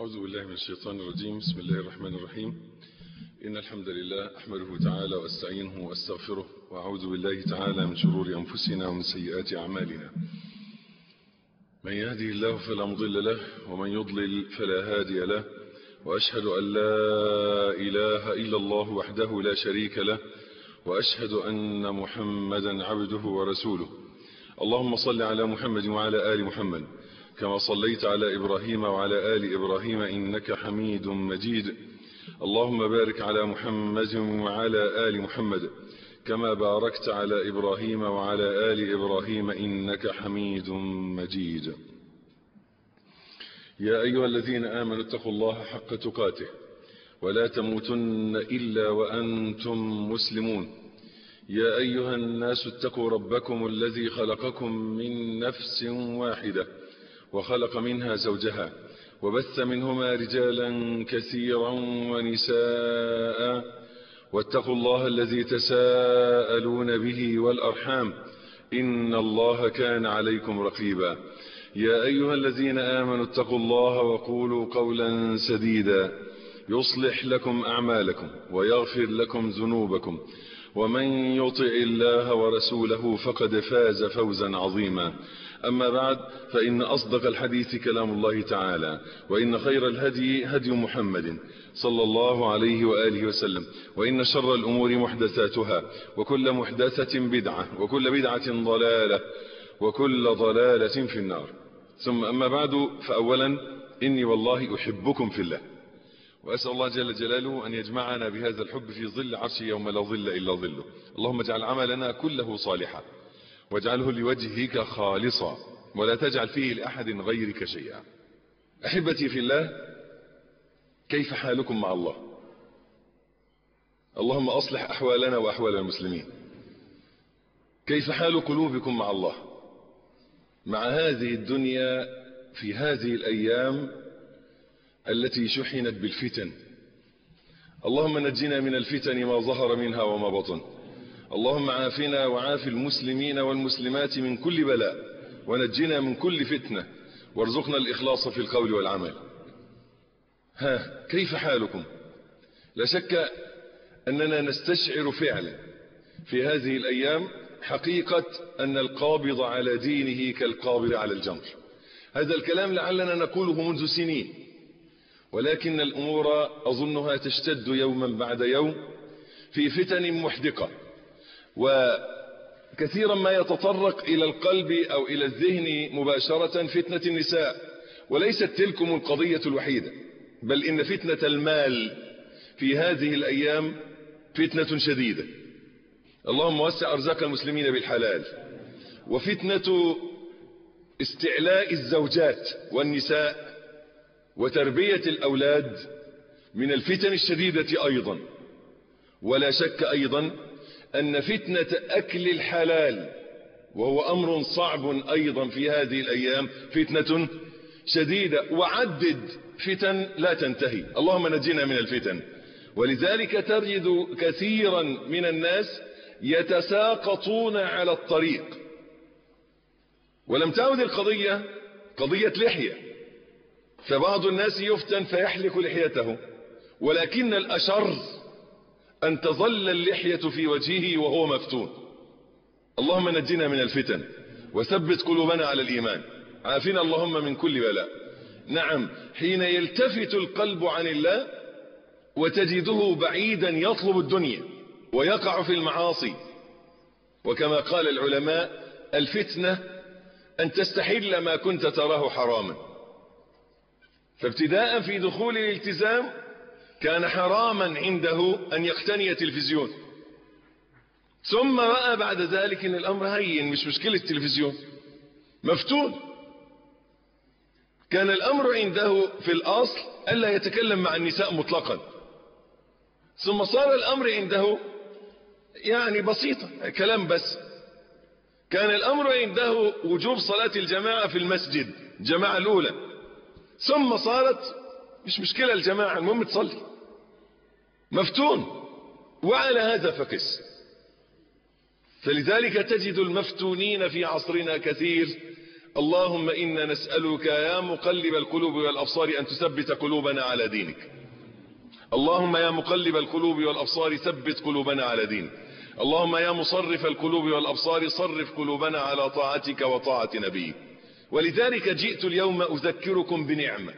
أعوذ بالله من الشيطان الرجيم بسم الله الرحمن الرحيم إن الحمد لله أحمده تعالى واستعينه واستغفره وأعوذ بالله تعالى من شرور أنفسنا ومن سيئات أعمالنا من يهدي الله فلا مضل له ومن يضلل فلا هادي له وأشهد أن لا إله إلا الله وحده لا شريك له وأشهد أن محمدا عبده ورسوله اللهم صل على محمد وعلى آل محمد كما صليت على إبراهيم وعلى آل إبراهيم إنك حميد مجيد اللهم بارك على محمد وعلى آل محمد كما باركت على إبراهيم وعلى آل إبراهيم إنك حميد مجيد يا أيها الذين آمنوا اتقوا الله حق تقاته ولا تموتن إلا وأنتم مسلمون يا أيها الناس اتقوا ربكم الذي خلقكم من نفس واحدة وخلق منها زوجها وبث منهما رجالا كثيرا ونساء واتقوا الله الذي تساءلون به والأرحام إن الله كان عليكم رقيبا يا أيها الذين آمنوا اتقوا الله وقولوا قولا سديدا يصلح لكم أعمالكم ويغفر لكم ذنوبكم ومن يطع الله ورسوله فقد فاز فوزا عظيما أما بعد فإن أصدق الحديث كلام الله تعالى وإن خير الهدي هدي محمد صلى الله عليه وآله وسلم وإن شر الأمور محدثاتها وكل محدثة بدعة وكل بدعة ضلالة وكل ضلالة في النار ثم أما بعد فأولا إني والله أحبكم في الله وأسأل الله جل جلاله أن يجمعنا بهذا الحب في ظل عرشه يوم لا ظل إلا ظله اللهم اجعل عملنا كله صالحا واجعله لوجهك خالصا ولا تجعل فيه لأحد غيرك شيئا أحبتي في الله كيف حالكم مع الله اللهم أصلح أحوالنا وأحوال المسلمين كيف حال قلوبكم مع الله مع هذه الدنيا في هذه الأيام التي شحنت بالفتن اللهم نجنا من الفتن ما ظهر منها وما بطن اللهم عافنا وعاف المسلمين والمسلمات من كل بلاء ونجنا من كل فتنة وارزقنا الإخلاص في القول والعمل ها كيف حالكم لا شك أننا نستشعر فعلا في هذه الأيام حقيقة أن القابض على دينه كالقابض على الجمر هذا الكلام لعلنا نقوله منذ سنين ولكن الأمور أظنها تشتد يوما بعد يوم في فتن محدقة وكثيرا ما يتطرق إلى القلب أو إلى الذهن مباشرة فتنة النساء وليست تلكم القضية الوحيدة بل إن فتنة المال في هذه الأيام فتنة شديدة اللهم وسع أرزاق المسلمين بالحلال وفتنة استعلاء الزوجات والنساء وتربية الأولاد من الفتن الشديدة أيضا ولا شك أيضا أن فتنة أكل الحلال وهو أمر صعب أيضا في هذه الأيام فتنة شديدة وعدد فتن لا تنتهي اللهم نجينا من الفتن ولذلك تجد كثيرا من الناس يتساقطون على الطريق ولم تعد القضية قضية لحية فبعض الناس يفتن فيحلق لحيته ولكن الأشر أن تظل اللحية في وجهه وهو مفتون اللهم نجنا من الفتن وثبت قلوبنا على الإيمان عافنا اللهم من كل بلاء نعم حين يلتفت القلب عن الله وتجده بعيدا يطلب الدنيا ويقع في المعاصي وكما قال العلماء الفتنة أن تستحل ما كنت تراه حراما فابتداء في دخول الالتزام كان حراما عنده أن يقتني تلفزيون ثم رأى بعد ذلك أن الأمر هين مش مشكلة تلفزيون مفتون كان الأمر عنده في الأصل ألا يتكلم مع النساء مطلقا ثم صار الأمر عنده يعني بسيطة كلام بس كان الأمر عنده وجوب صلاة الجماعة في المسجد الجماعة الأولى ثم صارت مش مشكلة الجماعة المهم تصلي مفتون وعلى هذا فقس فلذلك تجد المفتونين في عصرنا كثير اللهم إنا نسألك يا مقلب القلوب والأبصار أن تثبت قلوبنا على دينك اللهم يا مقلب القلوب والأبصار ثبت قلوبنا على دينك اللهم يا مصرف القلوب والأبصار صرف قلوبنا على طاعتك وطاعة نبيك ولذلك جئت اليوم أذكركم بنعمة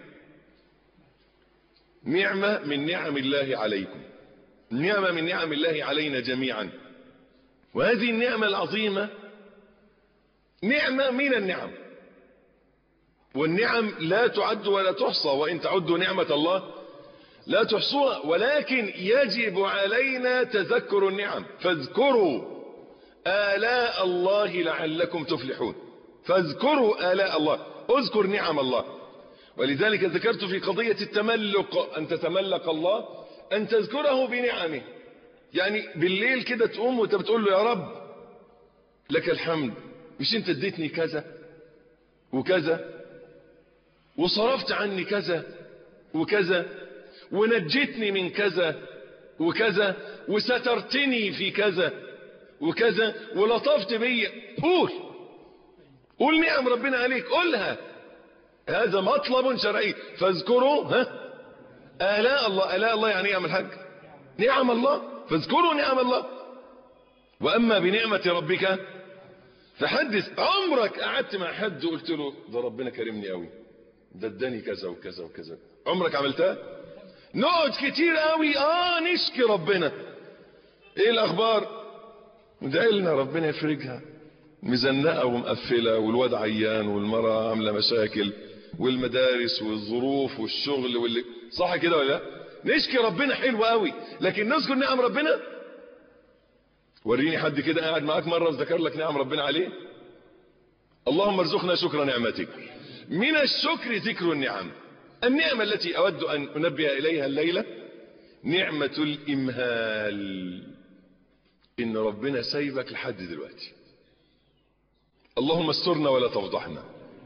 نعمة من نعم الله عليكم نعمة من نعم الله علينا جميعا وهذه النعمة العظيمة نعمة من النعم والنعم لا تعد ولا تحصى وإن تعدوا نعمة الله لا تحصوها ولكن يجب علينا تذكر النعم فاذكروا آلاء الله لعلكم تفلحون فاذكروا آلاء الله اذكر نعم الله ولذلك ذكرت في قضية التملق أن تتملق الله أن تذكره بنعمه يعني بالليل كده تقوم وانت بتقول له يا رب لك الحمد مش انت اديتني كذا وكذا وصرفت عني كذا وكذا ونجتني من كذا وكذا وسترتني في كذا وكذا ولطفت بي قول قول نعم ربنا عليك قولها هذا مطلب شرعي فاذكروا ها آلاء الله آلاء الله يعني يعمل حاج نعم الله فاذكروا نعم الله وأما بنعمة ربك فحدث عمرك قعدت مع حد وقلت له ده ربنا كرمني قوي ده اداني كذا وكذا وكذا عمرك عملتها نقعد كتير قوي اه نشكي ربنا ايه الاخبار ندعي لنا ربنا يفرجها مزنقه ومقفله والواد عيان والمراه عامله مشاكل والمدارس والظروف والشغل واللي صح كده ولا لا نشكي ربنا حلو قوي لكن نذكر نعم ربنا وريني حد كده قاعد معاك مره وذكر لك نعم ربنا عليه اللهم ارزقنا شكر نعمتك من الشكر ذكر النعم النعمة التي أود أن أنبه إليها الليلة نعمة الإمهال إن ربنا سايبك لحد دلوقتي اللهم استرنا ولا تفضحنا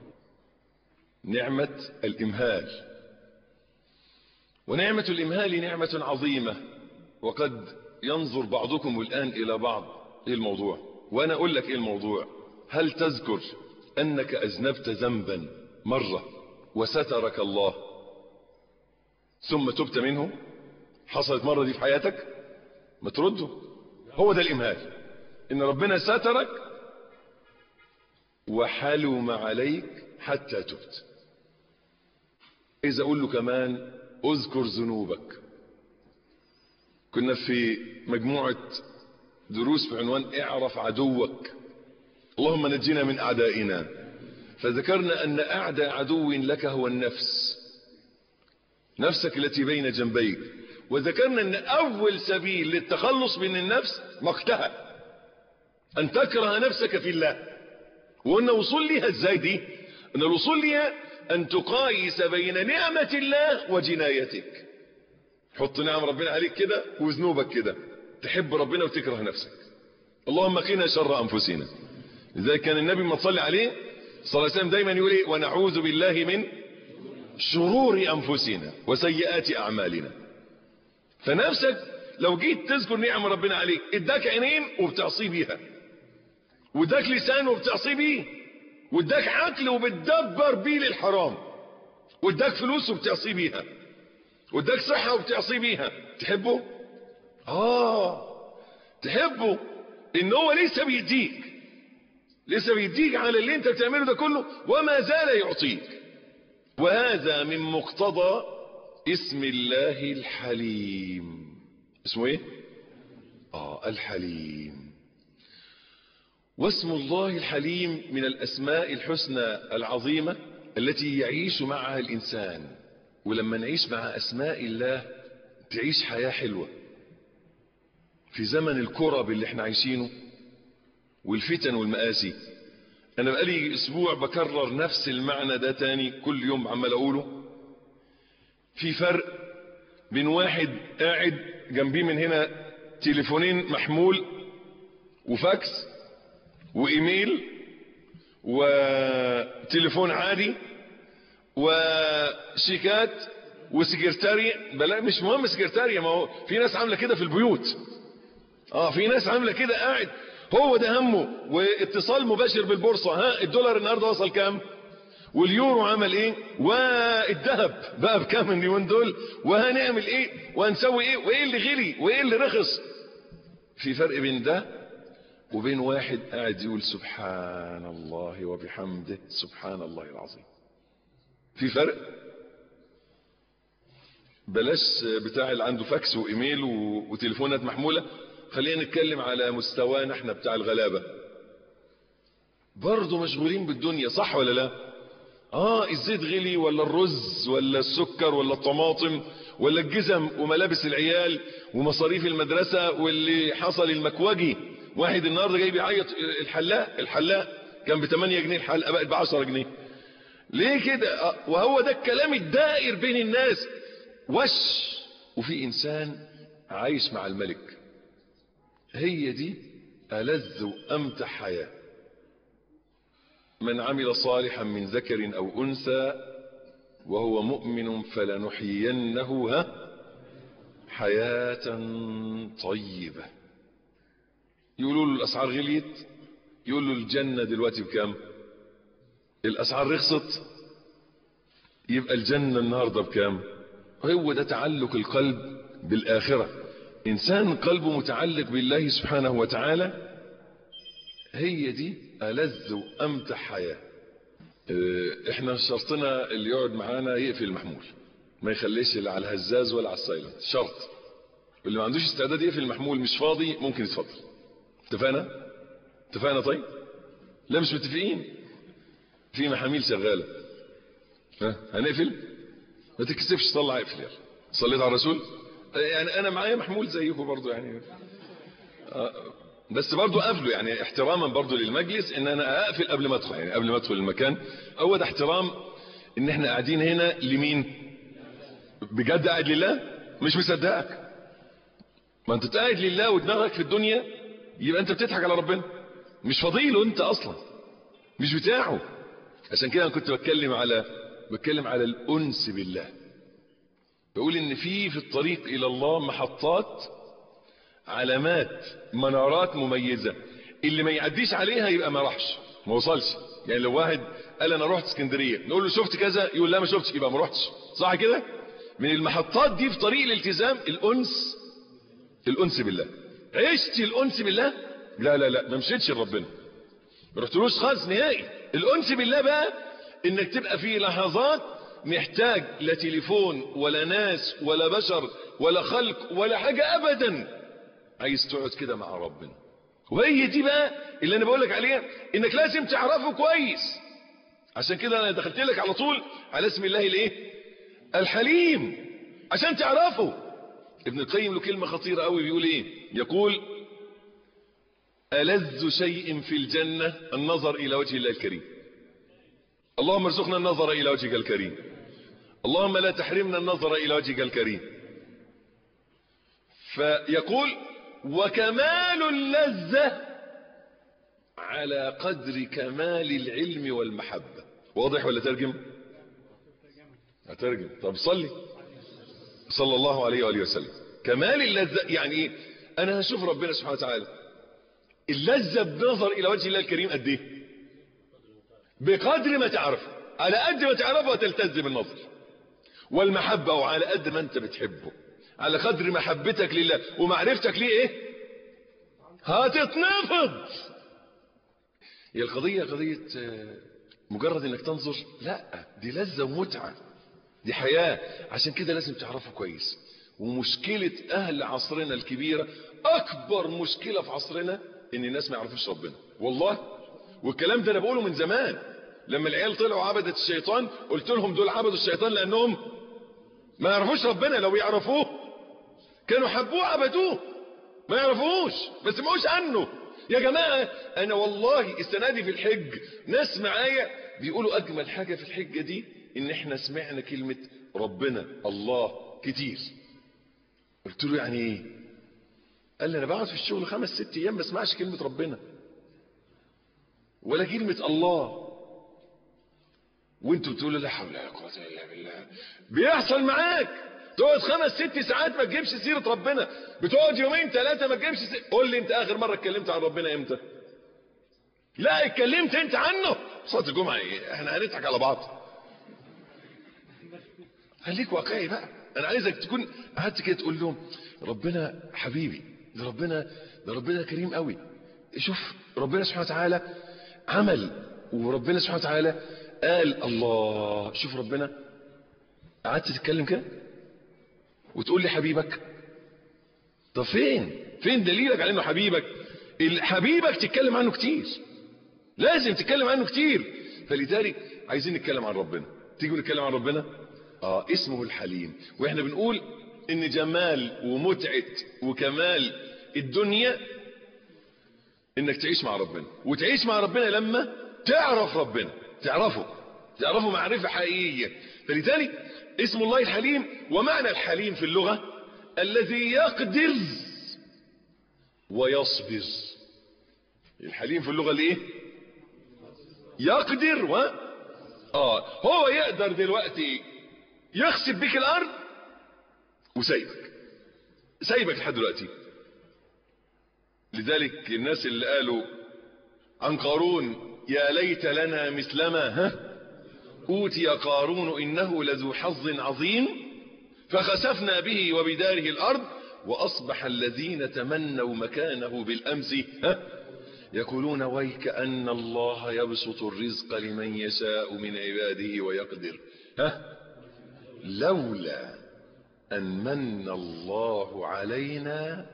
نعمة الإمهال ونعمة الإمهال نعمة عظيمة وقد ينظر بعضكم الآن إلى بعض إيه الموضوع وأنا أقول لك إيه الموضوع هل تذكر أنك أذنبت ذنبا مرة وسترك الله ثم تبت منه حصلت مرة دي في حياتك ما ترده هو ده الإمهال إن ربنا سترك وحلم عليك حتى تبت إذا أقول له كمان اذكر ذنوبك كنا في مجموعة دروس بعنوان اعرف عدوك اللهم نجينا من أعدائنا فذكرنا أن أعدى عدو لك هو النفس نفسك التي بين جنبيك وذكرنا أن أول سبيل للتخلص من النفس مقتها أن تكره نفسك في الله وأن وصول لها ازاي دي أن الوصول لها أن تقايس بين نعمة الله وجنايتك حط نعم ربنا عليك كده وذنوبك كده تحب ربنا وتكره نفسك اللهم قنا شر أنفسنا لذلك كان النبي ما تصلي عليه صلى الله عليه وسلم دايما يقول ايه ونعوذ بالله من شرور أنفسنا وسيئات أعمالنا فنفسك لو جيت تذكر نعم ربنا عليك اداك عينين وبتعصي بيها واداك لسان وبتعصي بيه واداك عقل وبتدبر بيه للحرام واداك فلوس وبتعصي بيها واداك صحة وبتعصي بيها تحبه اه تحبه ان هو لسه بيديك لسه بيديك على اللي انت بتعمله ده كله وما زال يعطيك وهذا من مقتضى اسم الله الحليم اسمه ايه اه الحليم واسم الله الحليم من الاسماء الحسنى العظيمة التي يعيش معها الانسان ولما نعيش مع اسماء الله تعيش حياة حلوة في زمن الكرب اللي احنا عايشينه والفتن والمآسي انا بقالي اسبوع بكرر نفس المعنى ده تاني كل يوم عمال اقوله في فرق بين واحد قاعد جنبيه من هنا تليفونين محمول وفاكس وايميل وتليفون عادي وشيكات وسكرتارية بلا مش مهم سكرتارية ما هو في ناس عاملة كده في البيوت اه في ناس عاملة كده قاعد هو ده همه واتصال مباشر بالبورصة ها الدولار النهاردة وصل كام واليورو عمل ايه والذهب بقى بكام اليومين دول وهنعمل ايه وهنسوي ايه وايه اللي غلي وايه اللي رخص في فرق بين ده وبين واحد قاعد يقول سبحان الله وبحمده سبحان الله العظيم في فرق بلاش بتاع اللي عنده فاكس وايميل وتليفونات محمولة خلينا نتكلم على مستوانا احنا بتاع الغلابة برضه مشغولين بالدنيا صح ولا لا اه الزيت غلي ولا الرز ولا السكر ولا الطماطم ولا الجزم وملابس العيال ومصاريف المدرسة واللي حصل المكوجي واحد النهارده جاي بيعيط الحلاق الحلاق كان ب 8 جنيه الحلقه بقت ب 10 جنيه ليه كده وهو ده الكلام الدائر بين الناس وش وفي انسان عايش مع الملك هي دي ألذ وأمتع حياة من عمل صالحا من ذكر أو أنثى وهو مؤمن فلنحيينه ها حياة طيبة يقولوا له الأسعار غليت يقول له الجنة دلوقتي بكام الأسعار رخصت يبقى الجنة النهاردة بكام هو ده تعلق القلب بالآخرة إنسان قلبه متعلق بالله سبحانه وتعالى هي دي ألذ وأمتع حياة احنا شرطنا اللي يقعد معانا يقفل المحمول ما يخليش لا على الهزاز ولا على السايلنت شرط واللي ما عندوش استعداد يقفل المحمول مش فاضي ممكن يتفضل اتفقنا اتفقنا طيب لا مش متفقين في محاميل شغاله ها هنقفل ما تكسفش طلع اقفل يلا صليت على الرسول يعني انا معايا محمول زيكم برضو يعني بس برضو قبله يعني احتراما برضو للمجلس ان انا اقفل قبل ما ادخل يعني قبل ما ادخل المكان هو ده احترام ان احنا قاعدين هنا لمين بجد قاعد لله مش مصدقك ما انت قاعد لله ودماغك في الدنيا يبقى انت بتضحك على ربنا مش فضيله انت اصلا مش بتاعه عشان كده انا كنت بتكلم على بتكلم على الانس بالله بقول ان في في الطريق الى الله محطات علامات منارات مميزة اللي ما يعديش عليها يبقى ما راحش ما وصلش يعني لو واحد قال انا رحت اسكندرية نقول له شفت كذا يقول لا ما شفتش يبقى ما رحتش صح كده من المحطات دي في طريق الالتزام الانس الانس بالله عشت الانس بالله لا لا لا ما مشيتش لربنا ما رحتلوش خالص نهائي الانس بالله بقى انك تبقى في لحظات محتاج لا تليفون ولا ناس ولا بشر ولا خلق ولا حاجة ابدا عايز تقعد كده مع ربنا وهي دي بقى اللي انا بقولك عليها انك لازم تعرفه كويس عشان كده انا دخلت لك على طول على اسم الله الايه الحليم عشان تعرفه ابن القيم له كلمة خطيرة قوي بيقول ايه يقول ألذ شيء في الجنة النظر إلى وجه الله الكريم اللهم ارزقنا النظر إلى وجهك الكريم اللهم لا تحرمنا النظر إلى وجهك الكريم فيقول وكمال اللذة على قدر كمال العلم والمحبة واضح ولا ترجم هترجم طب صلي صلى الله عليه وآله وسلم كمال اللذة يعني ايه انا هشوف ربنا سبحانه وتعالى اللذة بنظر الى وجه الله الكريم قد ايه بقدر ما تعرفه على قد ما تعرفه وتلتز بالنظر والمحبة وعلى قد ما انت بتحبه على قدر محبتك لله ومعرفتك ليه ايه هتتنفض هي القضية قضية مجرد انك تنظر لا دي لذة ومتعة دي حياة عشان كده لازم تعرفه كويس ومشكلة اهل عصرنا الكبيرة اكبر مشكلة في عصرنا ان الناس ما يعرفوش ربنا والله والكلام ده انا بقوله من زمان لما العيال طلعوا عبدة الشيطان قلت لهم دول عبدوا الشيطان لانهم ما يعرفوش ربنا لو يعرفوه كانوا حبوه عبدوه ما يعرفوش بس ما قوش عنه يا جماعة انا والله السنة دي في الحج ناس معايا بيقولوا اجمل حاجة في الحجة دي ان احنا سمعنا كلمة ربنا الله كتير قلت له يعني ايه قال لي انا بقعد في الشغل خمس ست ايام ما اسمعش كلمة ربنا ولا كلمة الله وانتوا بتقولوا لا حول ولا قوه الا بالله بيحصل معاك تقعد خمس ست ساعات ما تجيبش سيره ربنا بتقعد يومين ثلاثه ما تجيبش سيرة. قول لي انت اخر مره اتكلمت عن ربنا امتى لا اتكلمت انت عنه صلاه الجمعه ايه احنا هنضحك على بعض خليك واقعي بقى انا عايزك تكون قعدت كده تقول لهم ربنا حبيبي ده ربنا ده ربنا كريم قوي شوف ربنا سبحانه وتعالى عمل وربنا سبحانه وتعالى قال الله شوف ربنا قعدت تتكلم كده وتقول لي حبيبك طب فين فين دليلك على انه حبيبك حبيبك تتكلم عنه كتير لازم تتكلم عنه كتير فلذلك عايزين نتكلم عن ربنا تيجوا نتكلم عن ربنا اه اسمه الحليم واحنا بنقول ان جمال ومتعة وكمال الدنيا انك تعيش مع ربنا وتعيش مع ربنا لما تعرف ربنا تعرفه تعرفه معرفة حقيقية فلذلك اسم الله الحليم ومعنى الحليم في اللغة الذي يقدر ويصبر الحليم في اللغة الايه يقدر و اه هو يقدر دلوقتي يخسف بك الارض وسايبك سايبك لحد دلوقتي لذلك الناس اللي قالوا عن قارون يا ليت لنا مثلما ها اوتي قارون انه لذو حظ عظيم فخسفنا به وبداره الارض واصبح الذين تمنوا مكانه بالامس ها يقولون ويك ان الله يبسط الرزق لمن يشاء من عباده ويقدر ها لولا ان من الله علينا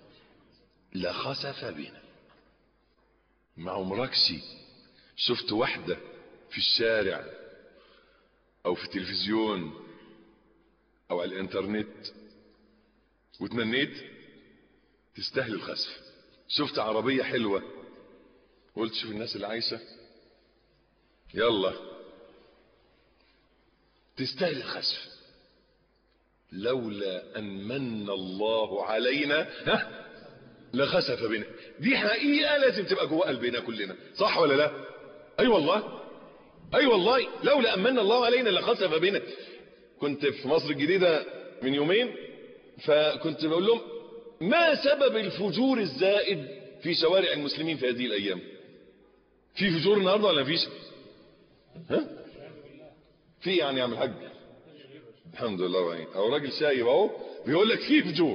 لخسف بنا ما عمركش شفت واحدة في الشارع او في التلفزيون او على الانترنت وتمنيت تستاهل الخسف شفت عربية حلوة قلت شوف الناس اللي عايشة يلا تستاهل الخسف لولا ان من الله علينا ها لخسف بنا دي حقيقة لازم تبقى جوه قلبنا كلنا صح ولا لا اي أيوة والله اي أيوة والله لولا امن الله علينا لخسف بنا كنت في مصر الجديدة من يومين فكنت بقول لهم ما سبب الفجور الزائد في شوارع المسلمين في هذه الايام في فجور النهارده ولا مفيش ها في يعني يا عم الحاج الحمد لله وعين او راجل شايب اهو بيقول لك في فجور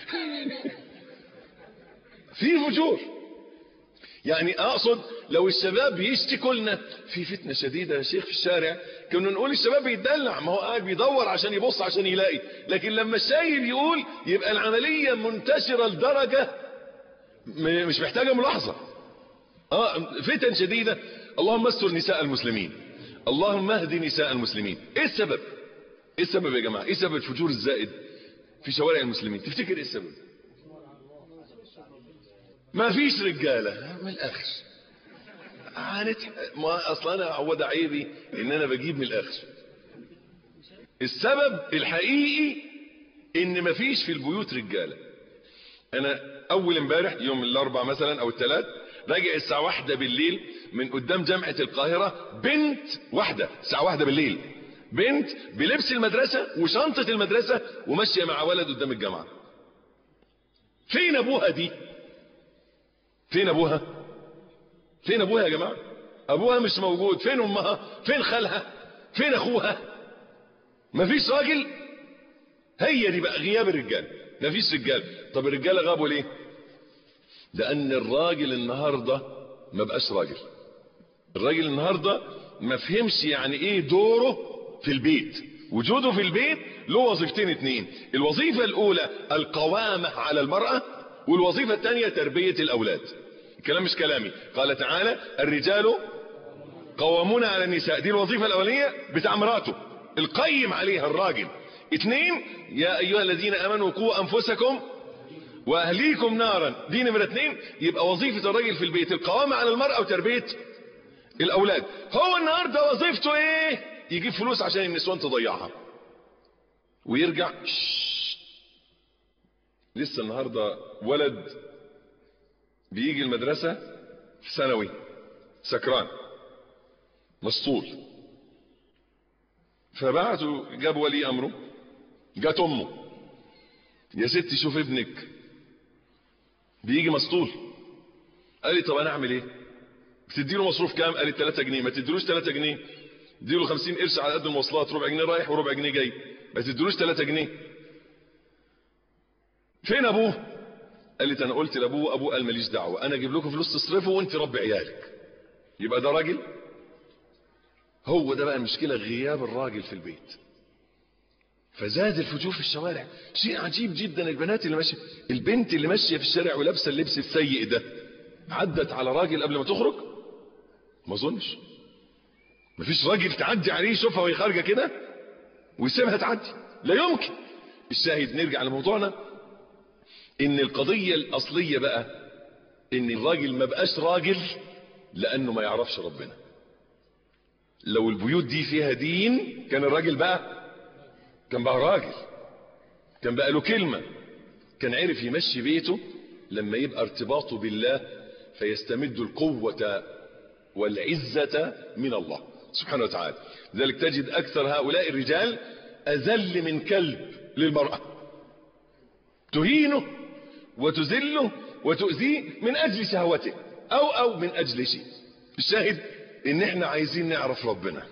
في فجور يعني اقصد لو الشباب يشتكوا لنا في فتنه شديده يا شيخ في الشارع كنا نقول الشباب بيتدلع ما هو قاعد بيدور عشان يبص عشان يلاقي لكن لما الشايب يقول يبقى العمليه منتشره لدرجه مش محتاجه ملاحظه اه فتن شديده اللهم استر نساء المسلمين اللهم اهدي نساء المسلمين ايه السبب ايه السبب يا جماعه ايه سبب الفجور الزائد في شوارع المسلمين تفتكر ايه السبب ما فيش رجاله من الاخر عانت ما اصلا انا هو ده عيبي ان انا بجيب من الاخر السبب الحقيقي ان ما فيش في البيوت رجاله انا اول امبارح يوم الاربع مثلا او الثلاث راجع الساعه واحدة بالليل من قدام جامعه القاهره بنت واحده الساعه واحدة بالليل بنت بلبس المدرسه وشنطه المدرسه وماشيه مع ولد قدام الجامعه فين ابوها دي فين ابوها فين ابوها يا جماعه ابوها مش موجود فين امها فين خالها فين اخوها مفيش راجل هي دي بقى غياب الرجال مفيش رجال طب الرجاله غابوا ليه لان الراجل النهارده ما بقاش راجل الراجل النهارده ما فهمش يعني ايه دوره في البيت وجوده في البيت له وظيفتين اتنين الوظيفه الاولى القوامه على المراه والوظيفه الثانيه تربيه الاولاد الكلام مش كلامي قال تعالى الرجال قوامون على النساء دي الوظيفة الأولية بتاع مراته القيم عليها الراجل اثنين يا أيها الذين أمنوا قوا أنفسكم وأهليكم نارا دي نمرة اثنين يبقى وظيفة الراجل في البيت القوامة على المرأة وتربية الأولاد هو النهاردة وظيفته ايه يجيب فلوس عشان النسوان تضيعها ويرجع لسه النهاردة ولد بيجي المدرسة في ثانوي سكران مسطول فبعتوا جاب ولي امره جات امه يا ستي شوف ابنك بيجي مسطول قال لي طب انا اعمل ايه تديله مصروف كام قال 3 جنيه ما تديلوش 3 جنيه اديله 50 قرش على قد المواصلات ربع جنيه رايح وربع جنيه جاي ما تديلوش 3 جنيه فين ابوه قال لي انا قلت لابوه ابوه قال ماليش دعوه انا اجيب لكم فلوس تصرفوا وانت ربي عيالك يبقى ده راجل هو ده بقى المشكله غياب الراجل في البيت فزاد الفجور في الشوارع شيء عجيب جدا البنات اللي ماشيه البنت اللي ماشيه في الشارع ولابسه اللبس السيء ده عدت على راجل قبل ما تخرج ما اظنش مفيش راجل تعدي عليه يشوفها وهي خارجه كده ويسيبها تعدي لا يمكن الشاهد نرجع لموضوعنا ان القضيه الاصليه بقى ان الراجل ما بقاش راجل لانه ما يعرفش ربنا لو البيوت دي فيها دين كان الراجل بقى كان بقى راجل كان بقى له كلمة كان عرف يمشي بيته لما يبقى ارتباطه بالله فيستمد القوة والعزة من الله سبحانه وتعالى ذلك تجد أكثر هؤلاء الرجال أذل من كلب للمرأة تهينه وتذله وتؤذيه من أجل شهوته أو أو من أجل شيء الشاهد إن احنا عايزين نعرف ربنا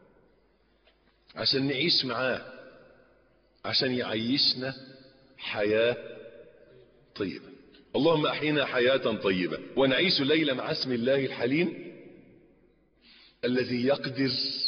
عشان نعيش معاه عشان يعيشنا حياة طيبة اللهم أحينا حياة طيبة ونعيش الليلة مع اسم الله الحليم الذي يقدر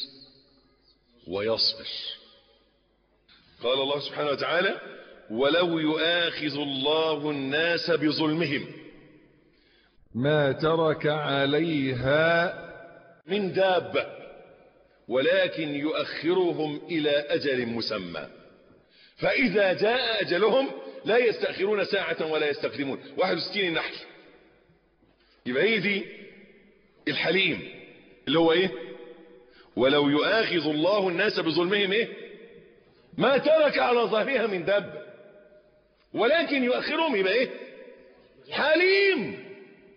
ويصبر قال الله سبحانه وتعالى ولو يؤاخذ الله الناس بظلمهم ما ترك عليها من دابة ولكن يؤخرهم إلى أجل مسمى فإذا جاء أجلهم لا يستأخرون ساعة ولا يستقدمون 61 النحل يبقى هي دي الحليم اللي هو ايه ولو يؤاخذ الله الناس بظلمهم ايه ما ترك على ظهرها من دابة ولكن يؤخرهم يبقى ايه حليم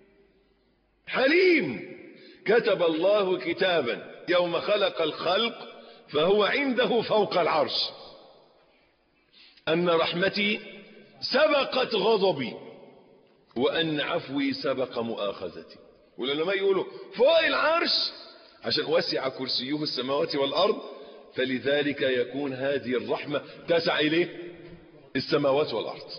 حليم كتب الله كتابا يوم خلق الخلق فهو عنده فوق العرش أن رحمتي سبقت غضبي وأن عفوي سبق مؤاخذتي والعلماء يقولوا فوق العرش عشان وسع كرسيه السماوات والأرض فلذلك يكون هذه الرحمة تسع إليه السماوات والأرض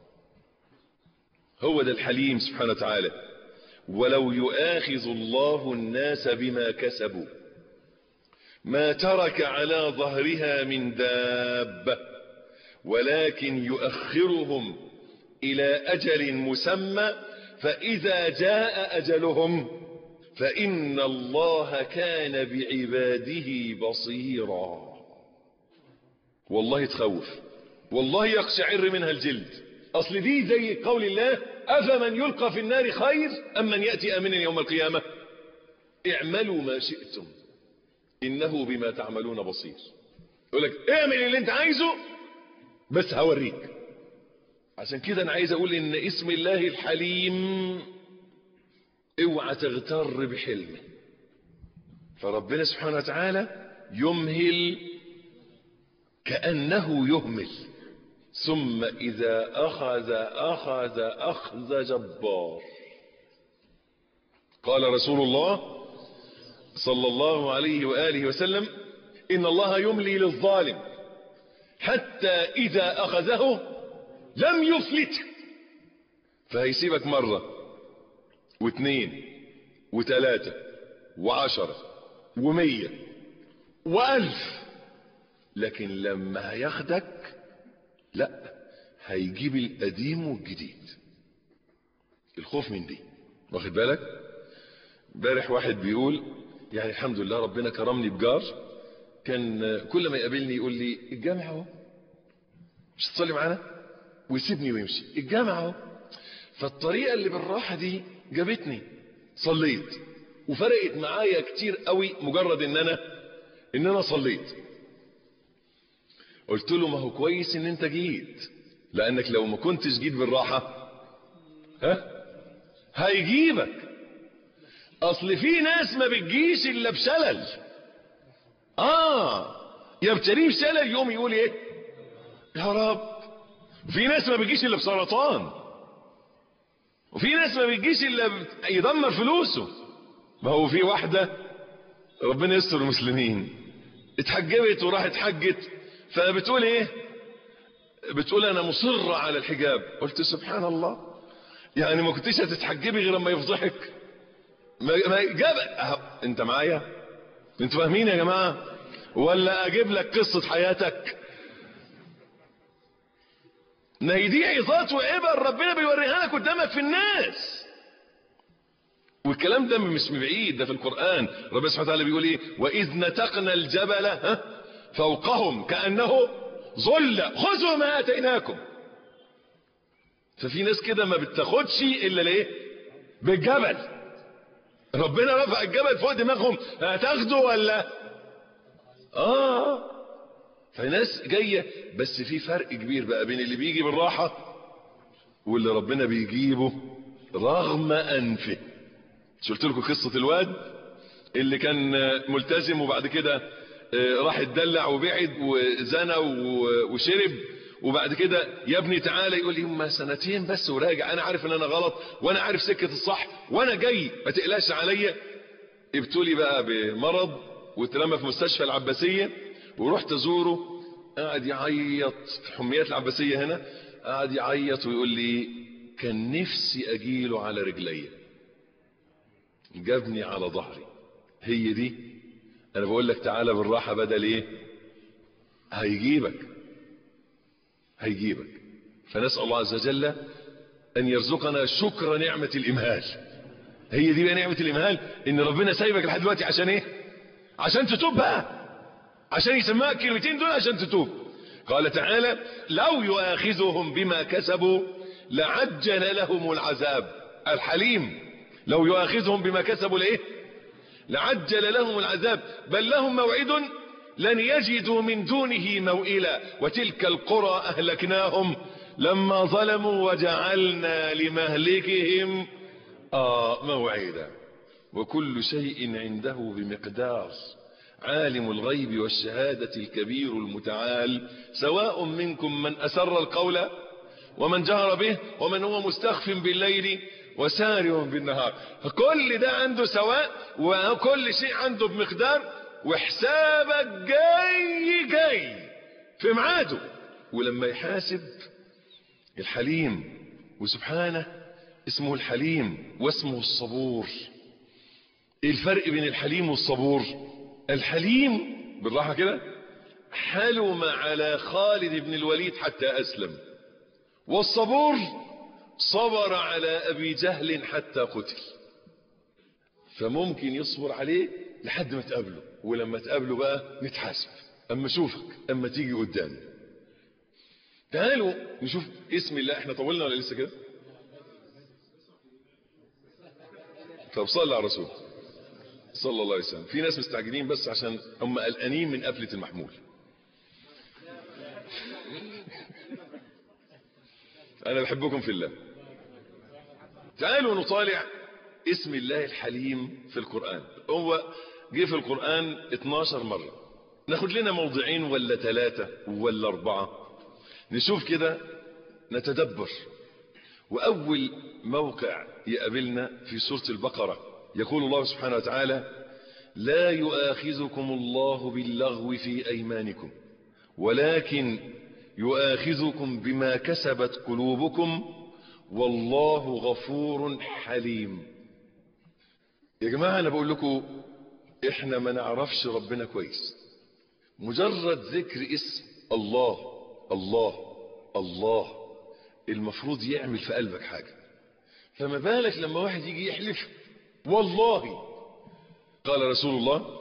هو ده الحليم سبحانه وتعالى ولو يؤاخذ الله الناس بما كسبوا ما ترك على ظهرها من دابة ولكن يؤخرهم إلى أجل مسمى فإذا جاء أجلهم فإن الله كان بعباده بصيرا والله تخوف والله يقشعر منها الجلد أصل دي زي قول الله أفمن يلقى في النار خير أم من يأتي آمنا يوم القيامة اعملوا ما شئتم إنه بما تعملون بصير يقول لك اعمل اللي انت عايزه بس هوريك عشان كده انا عايز اقول ان اسم الله الحليم اوعى تغتر بحلمه فربنا سبحانه وتعالى يمهل كأنه يهمل ثم إذا أخذ أخذ أخذ جبار قال رسول الله صلى الله عليه وآله وسلم إن الله يملي للظالم حتى إذا أخذه لم يفلت فهيسيبك مرة واثنين وثلاثة وعشرة ومية وألف لكن لما هياخدك لا هيجيب القديم والجديد الخوف من دي واخد بالك امبارح واحد بيقول يعني الحمد لله ربنا كرمني بجار كان كل ما يقابلني يقول لي الجامع اهو مش تصلي معانا ويسيبني ويمشي الجامع اهو فالطريقه اللي بالراحه دي جابتني صليت وفرقت معايا كتير قوي مجرد ان انا ان انا صليت قلت له ما هو كويس ان انت جيت لانك لو ما كنتش جيت بالراحه ها هيجيبك اصل في ناس ما بتجيش الا بشلل اه يبتليه بشلل يقوم يقول ايه يا رب في ناس ما بتجيش الا بسرطان وفي ناس ما بتجيش الا يدمر فلوسه ما هو في واحدة ربنا يستر المسلمين اتحجبت وراحت حجت فبتقول ايه بتقول انا مصرة على الحجاب قلت سبحان الله يعني ما كنتش هتتحجبي غير لما يفضحك ما ما جاب أه، انت معايا انتوا فاهمين يا جماعه ولا اجيب لك قصه حياتك ما هي دي عظات وعبر ربنا بيوريها لك قدامك في الناس والكلام ده مش من بعيد ده في القران ربنا سبحانه وتعالى بيقول ايه واذ نتقنا الجبل ها فوقهم كانه ظل خذوا ما اتيناكم ففي ناس كده ما بتاخدش الا ليه بالجبل ربنا رفع الجبل فوق دماغهم هتاخدوا ولا اه فناس جايه بس في فرق كبير بقى بين اللي بيجي بالراحه واللي ربنا بيجيبه رغم انفه مش قلت لكم قصه الواد اللي كان ملتزم وبعد كده راح اتدلع وبعد وزنى وشرب وبعد كده يا ابني تعالى يقول لي ما سنتين بس وراجع انا عارف ان انا غلط وانا عارف سكه الصح وانا جاي ما تقلقش عليا ابتلي بقى بمرض واترمى في مستشفى العباسيه ورحت ازوره قاعد يعيط في حميات العباسيه هنا قاعد يعيط ويقول لي كان نفسي اجيله على رجلي جابني على ظهري هي دي انا بقول لك تعالى بالراحه بدل ايه هيجيبك هيجيبك فنسال الله عز وجل ان يرزقنا شكر نعمه الامهال هي دي بقى نعمه الامهال ان ربنا سايبك لحد دلوقتي عشان ايه عشان تتوب بقى عشان يسمعك الكلمتين دول عشان تتوب قال تعالى لو يؤاخذهم بما كسبوا لعجل لهم العذاب الحليم لو يؤاخذهم بما كسبوا لايه لعجل لهم العذاب بل لهم موعد لن يجدوا من دونه موئلا وتلك القرى أهلكناهم لما ظلموا وجعلنا لمهلكهم آه موعدا وكل شيء عنده بمقدار عالم الغيب والشهادة الكبير المتعال سواء منكم من أسر القول ومن جهر به ومن هو مستخف بالليل وسارع بالنهار كل ده عنده سواء وكل شيء عنده بمقدار وحسابك جاي جاي في ميعاده ولما يحاسب الحليم وسبحانه اسمه الحليم واسمه الصبور ايه الفرق بين الحليم والصبور الحليم بالراحة كده حلم على خالد بن الوليد حتى أسلم والصبور صبر على أبي جهل حتى قتل فممكن يصبر عليه لحد ما تقابله ولما تقابله بقى نتحاسب اما اشوفك اما تيجي قدامي تعالوا نشوف اسم الله احنا طولنا ولا لسه كده طب صلى على الرسول صلى الله عليه وسلم في ناس مستعجلين بس عشان هم قلقانين من قفله المحمول انا بحبكم في الله تعالوا نطالع اسم الله الحليم في القرآن هو جه في القرآن 12 مرة ناخد لنا موضعين ولا ثلاثة ولا أربعة نشوف كده نتدبر وأول موقع يقابلنا في سورة البقرة يقول الله سبحانه وتعالى لا يؤاخذكم الله باللغو في أيمانكم ولكن يؤاخذكم بما كسبت قلوبكم والله غفور حليم يا جماعة أنا بقول لكم إحنا ما نعرفش ربنا كويس مجرد ذكر اسم الله الله الله المفروض يعمل في قلبك حاجة فما بالك لما واحد يجي يحلف والله قال رسول الله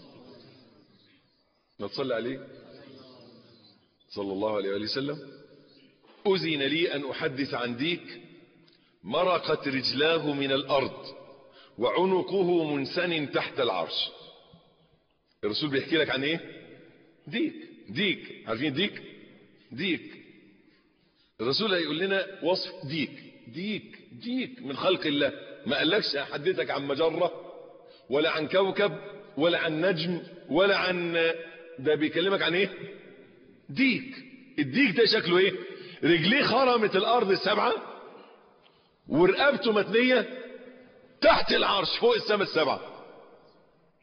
ما تصلي عليه صلى الله عليه وآله وسلم أذن لي أن أحدث عن ديك مرقت رجلاه من الأرض وعنقه منسن تحت العرش الرسول بيحكي لك عن ايه ديك ديك عارفين ديك ديك الرسول هيقول لنا وصف ديك ديك ديك من خلق الله ما قالكش احدثك عن مجرة ولا عن كوكب ولا عن نجم ولا عن ده بيكلمك عن ايه ديك الديك ده شكله ايه رجليه خرمت الارض السبعة ورقبته متنية تحت العرش فوق السماء السبعة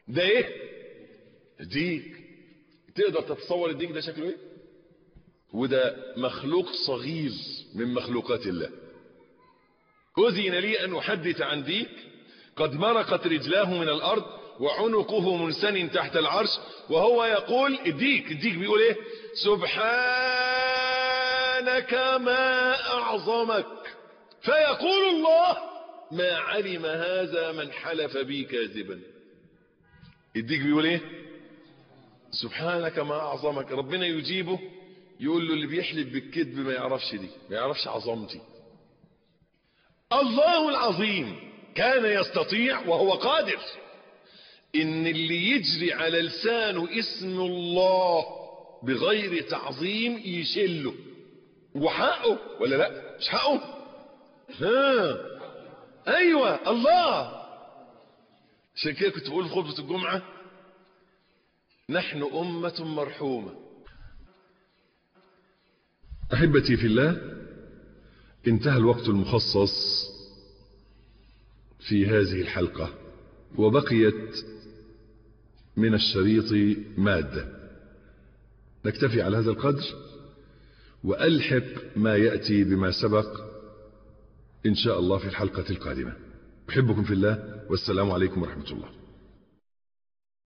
ده ايه ديك تقدر تتصور الديك ده شكله ايه وده مخلوق صغير من مخلوقات الله أذن لي أن أحدث عن ديك قد مرقت رجلاه من الأرض وعنقه منسن تحت العرش وهو يقول الديك الديك بيقول ايه سبحانك ما أعظمك فيقول الله ما علم هذا من حلف بي كاذبا الديك بيقول ايه سبحانك ما أعظمك ربنا يجيبه يقول له اللي بيحلف بالكذب ما يعرفش دي ما يعرفش عظمتي الله العظيم كان يستطيع وهو قادر ان اللي يجري على لسانه اسم الله بغير تعظيم يشله وحقه ولا لا مش حقه ها ايوه الله عشان كده كنت بقول في خطبه الجمعه نحن امه مرحومه احبتي في الله انتهى الوقت المخصص في هذه الحلقه وبقيت من الشريط مادة نكتفي على هذا القدر وألحق ما يأتي بما سبق إن شاء الله في الحلقة القادمة أحبكم في الله والسلام عليكم ورحمة الله